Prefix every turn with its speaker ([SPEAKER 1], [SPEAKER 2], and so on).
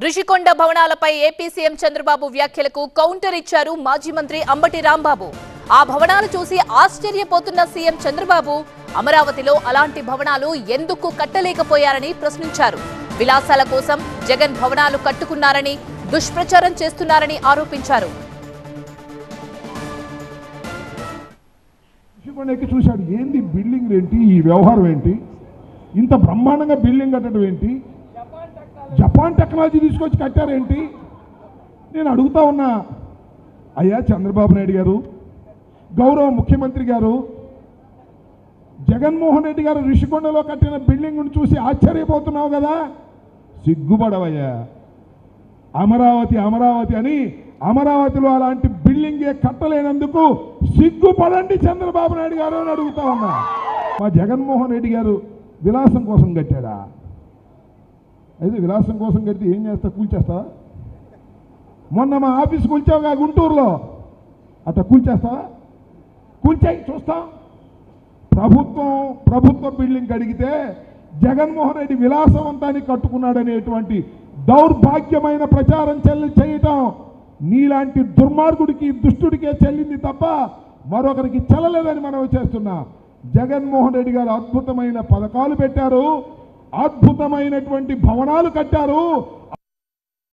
[SPEAKER 1] ఋషికొండ భవనాలపై AP CM Chandrababu వ్యాఖ్యలకు counter ఇచ్చారు మాజీ మంత్రి అంబటి రాంబాబు ఆ భవనాలు చూసి ఆశ్చర్యపోతున్న సీఎం చంద్రబాబు అమరావతిలో అలాంటి భవనాలు ఎందుకు కట్టలేకపోయారని ప్రశ్నించారు విలాసాల కోసం జగన్ భవనాలు కట్టుకున్నారని దుష్ప్రచారం చేస్తున్నారని ఆరోపించారు
[SPEAKER 2] ఋషికొండ ఎక్కి చూశాడు ఏంది బిల్డింగ్ ఏంటి ఈ వ్యవహారం ఏంటి ఇంత బ్రహ్మాండంగా బిల్డింగ్ కట్టడం ఏంటి జపాన్ టెక్నాలజీ తీసుకొచ్చి కట్టారేంటి నేను అడుగుతా ఉన్నా అయ్యా చంద్రబాబు నాయుడు గారు గౌరవ ముఖ్యమంత్రి గారు జగన్మోహన్ రెడ్డి గారు ఋషికొండలో కట్టిన బిల్డింగ్ను చూసి ఆశ్చర్యపోతున్నావు కదా సిగ్గుపడవయ్యా అమరావతి అమరావతి అని అమరావతిలో అలాంటి బిల్డింగే కట్టలేనందుకు సిగ్గుపడండి చంద్రబాబు నాయుడు గారు అని అడుగుతా ఉన్నా మా జగన్మోహన్ రెడ్డి గారు విలాసం కోసం కట్టాడా అయితే విలాసం కోసం కడితే ఏం చేస్తా కూల్చేస్తావా మొన్న మా ఆఫీస్ కూల్చావుగా గుంటూరులో అట్లా కూల్చేస్తావా కూల్చాయి చూస్తాం ప్రభుత్వం ప్రభుత్వ బిల్డింగ్ అడిగితే జగన్మోహన్ రెడ్డి విలాసవంతాన్ని కట్టుకున్నాడనేటువంటి దౌర్భాగ్యమైన ప్రచారం చెల్లి చేయటం నీలాంటి దుర్మార్గుడికి దుష్టుడికే చెల్లింది తప్ప మరొకరికి చెల్లలేదని మనం చేస్తున్నాం జగన్మోహన్ రెడ్డి గారు అద్భుతమైన పథకాలు పెట్టారు అద్భుతమైనటువంటి భవనాలు కట్టారు